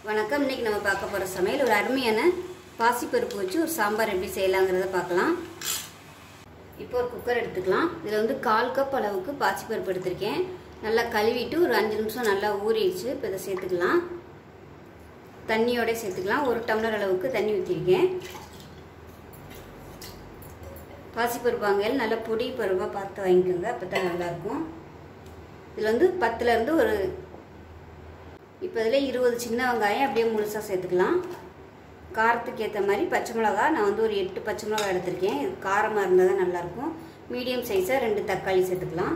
வணக்கம் இன்னைக்கு நம்ம பார்க்க போகிற சமையல் ஒரு அருமையான பாசிப்பருப்பு வச்சு ஒரு சாம்பார் எப்படி செய்யலாங்கிறத பார்க்கலாம் இப்போ ஒரு குக்கர் எடுத்துக்கலாம் இதில் வந்து கால் கப் அளவுக்கு பாசிப்பருப்பு எடுத்திருக்கேன் நல்லா கழுவிட்டு ஒரு அஞ்சு நிமிஷம் நல்லா ஊறிடுச்சு இப்போ இதை சேர்த்துக்கலாம் தண்ணியோட சேர்த்துக்கலாம் ஒரு டம்ளர் அளவுக்கு தண்ணி ஊற்றிருக்கேன் பாசிப்பருப்பு வாங்கையில் நல்லா பொடி பருவாக பார்த்து வாங்கிக்கோங்க அப்போ தான் நல்லாயிருக்கும் இதில் வந்து பத்துலேருந்து ஒரு இப்போ இதில் இருபது சின்ன வெங்காயம் அப்படியே முழுசாக சேர்த்துக்கலாம் காரத்துக்கு ஏற்ற மாதிரி பச்சை மிளகா நான் வந்து ஒரு எட்டு பச்சை மிளகா எடுத்திருக்கேன் இது காரமாக இருந்தால் தான் நல்லாயிருக்கும் மீடியம் சைஸாக ரெண்டு தக்காளி சேர்த்துக்கலாம்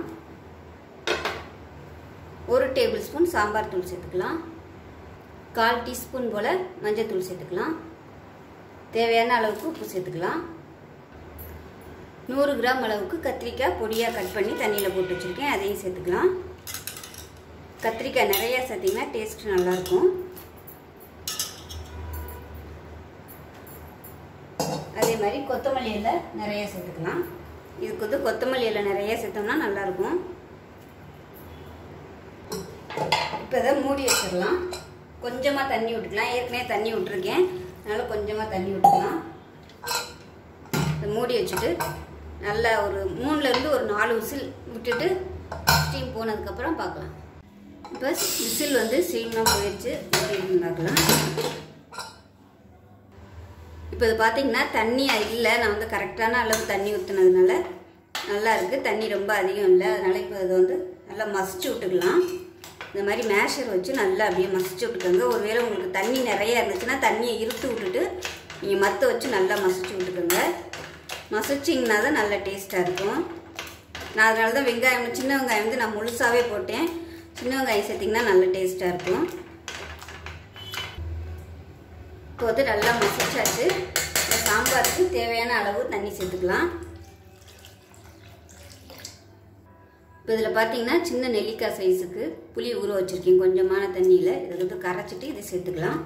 ஒரு டேபிள் ஸ்பூன் சாம்பார் தூள் சேர்த்துக்கலாம் கால் டீஸ்பூன் போல் மஞ்சள் தூள் சேர்த்துக்கலாம் தேவையான அளவுக்கு உப்பு சேர்த்துக்கலாம் நூறு கிராம் அளவுக்கு கத்திரிக்காய் பொடியாக கட் பண்ணி தண்ணியில் போட்டு வச்சுருக்கேன் அதையும் சேர்த்துக்கலாம் கத்திரிக்காய் நிறையா சேர்த்திங்கன்னா டேஸ்ட் நல்லாயிருக்கும் அதே மாதிரி கொத்தமல்லி இலை நிறைய சேர்த்துக்கலாம் இதுக்கு வந்து கொத்தமல்லி இலை நிறைய சேர்த்தோம்னா நல்லாயிருக்கும் இப்போ இதை மூடி வச்சிடலாம் கொஞ்சமாக தண்ணி விட்டுக்கலாம் ஏற்கனவே தண்ணி விட்டுருக்கேன் அதனால் கொஞ்சமாக தண்ணி விட்டுக்கலாம் இதை மூடி வச்சுட்டு நல்லா ஒரு மூணுலேருந்து ஒரு நாலு விசில் விட்டுட்டு ஸ்டீம் போனதுக்கப்புறம் பார்க்கலாம் இப்போ விசில் வந்து ஸ்டீம்லாம் போயிடுச்சு பார்க்கலாம் இப்போ இது பார்த்தீங்கன்னா தண்ணி இல்லை நான் வந்து கரெக்டான அளவு தண்ணி ஊற்றுனதுனால நல்லா இருக்குது தண்ணி ரொம்ப அதிகம் இல்லை அதனால் இப்போ இதை வந்து நல்லா மசிச்சு விட்டுக்கலாம் இந்த மாதிரி மேஷர் வச்சு நல்லா அப்படியே மசிச்சு விட்டுக்கோங்க ஒருவேளை உங்களுக்கு தண்ணி நிறையா இருந்துச்சுன்னா தண்ணியை இருத்து விட்டுட்டு நீங்கள் மற்ற வச்சு நல்லா மசிச்சு விட்டுக்கோங்க மசிச்சிங்கன்னா தான் நல்ல டேஸ்ட்டாக இருக்கும் நான் அதனால தான் வெங்காயம் சின்ன வெங்காயம் வந்து நான் முழுசாகவே போட்டேன் சின்ன வெங்காயம் சேர்த்திங்கன்னா நல்ல டேஸ்ட்டாக இருக்கும் இப்போ வந்து நல்லா மசிச்சாச்சு இந்த சாம்பாருக்கு தேவையான அளவு தண்ணி சேர்த்துக்கலாம் இப்போ இதில் பார்த்தீங்கன்னா சின்ன நெல்லிக்காய் சைஸுக்கு புளி ஊற வச்சுருக்கேன் கொஞ்சமான தண்ணியில் இதை வந்து கரைச்சிட்டு இதை சேர்த்துக்கலாம்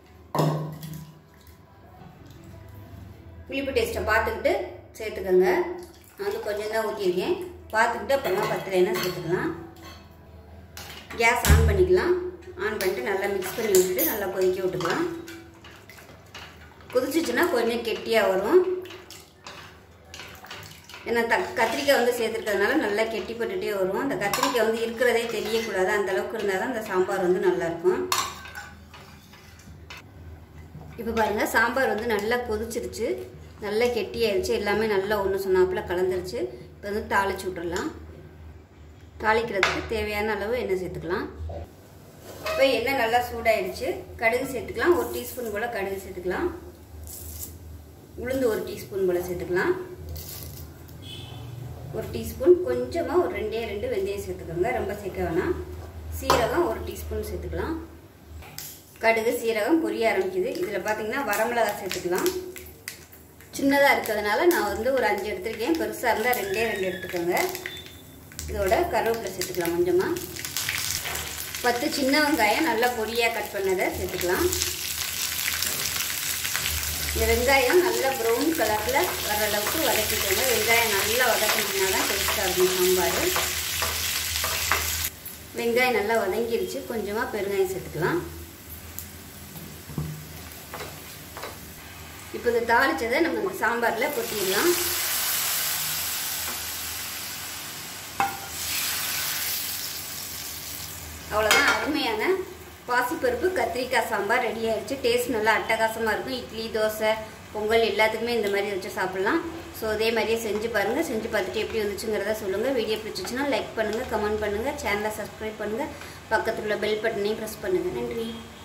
புளிப்பு டேஸ்ட்டை பார்த்துக்கிட்டு சேர்த்துக்கோங்க நான் வந்து கொஞ்சம் தான் ஊற்றிருக்கேன் பார்த்துக்கிட்டு அப்புறமா பத்தில் என்ன சேர்த்துக்கலாம் கேஸ் ஆன் பண்ணிக்கலாம் ஆன் பண்ணிட்டு நல்லா மிக்ஸ் பண்ணி விட்டுட்டு நல்லா கொதிக்க விட்டுக்கலாம் கொதிச்சிச்சுன்னா கொஞ்சம் கெட்டியாக வரும் ஏன்னா த கத்திரிக்காய் வந்து சேர்த்துருக்கிறதுனால நல்லா கெட்டி போட்டுகிட்டே வரும் அந்த கத்திரிக்காய் வந்து இருக்கிறதே தெரியக்கூடாது அந்த அளவுக்கு இருந்தால் தான் அந்த சாம்பார் வந்து நல்லாயிருக்கும் இப்போ பாருங்கள் சாம்பார் வந்து நல்லா கொதிச்சிருச்சு நல்லா கெட்டியாயிருச்சு எல்லாமே நல்லா ஒன்று சொன்னாப்பில் கலந்துருச்சு இப்போ வந்து தாளிச்சு விட்டுடலாம் தாளிக்கிறதுக்கு தேவையான அளவு எண்ணெய் சேர்த்துக்கலாம் இப்போ எண்ணெய் நல்லா சூடாயிடுச்சு கடுகு சேர்த்துக்கலாம் ஒரு டீஸ்பூன் போல் கடுகு சேர்த்துக்கலாம் உளுந்து ஒரு டீஸ்பூன் போல் சேர்த்துக்கலாம் ஒரு டீஸ்பூன் கொஞ்சமாக ஒரு ரெண்டே ரெண்டு வெந்தயம் சேர்த்துக்கோங்க ரொம்ப சேர்க்க வேணாம் சீரகம் ஒரு டீஸ்பூன் சேர்த்துக்கலாம் கடுகு சீரகம் பொரிய ஆரம்பிக்குது இதில் பார்த்தீங்கன்னா வரமிளகா சேர்த்துக்கலாம் சின்னதாக இருக்கிறதுனால நான் வந்து ஒரு அஞ்சு எடுத்துருக்கேன் பெருசாக இருந்தால் ரெண்டே ரெண்டு எடுத்துக்கோங்க இதோட கருவேப்பிலை சேர்த்துக்கலாம் கொஞ்சமாக பத்து சின்ன வெங்காயம் நல்லா பொடியாக கட் பண்ணதை சேர்த்துக்கலாம் இந்த வெங்காயம் நல்லா ப்ரௌன் கலரில் வர அளவுக்கு வதக்கிக்கோங்க வெங்காயம் நல்லா வதக்கினா தான் டேஸ்ட்டாக இருக்கும் சாம்பார் வெங்காயம் நல்லா வதங்கிருச்சு கொஞ்சமாக பெருங்காயம் சேர்த்துக்கலாம் இப்போ இந்த தாளித்ததை நம்ம இந்த சாம்பாரில் கொட்டிடலாம் அவ்வளோதான் அருமையான பாசிப்பருப்பு கத்திரிக்காய் சாம்பார் ரெடி ஆயிடுச்சு டேஸ்ட் நல்லா அட்டகாசமாக இருக்கும் இட்லி தோசை பொங்கல் எல்லாத்துக்குமே இந்த மாதிரி வச்சு சாப்பிட்லாம் ஸோ அதே மாதிரியே செஞ்சு பாருங்கள் செஞ்சு பார்த்துட்டு எப்படி வந்துச்சுங்கிறத சொல்லுங்கள் வீடியோ பிடிச்சிச்சுன்னா லைக் பண்ணுங்கள் கமெண்ட் பண்ணுங்கள் சேனலை சப்ஸ்கிரைப் பண்ணுங்கள் பக்கத்தில் உள்ள பெல் பட்டனையும் ப்ரெஸ் பண்ணுங்கள் நன்றி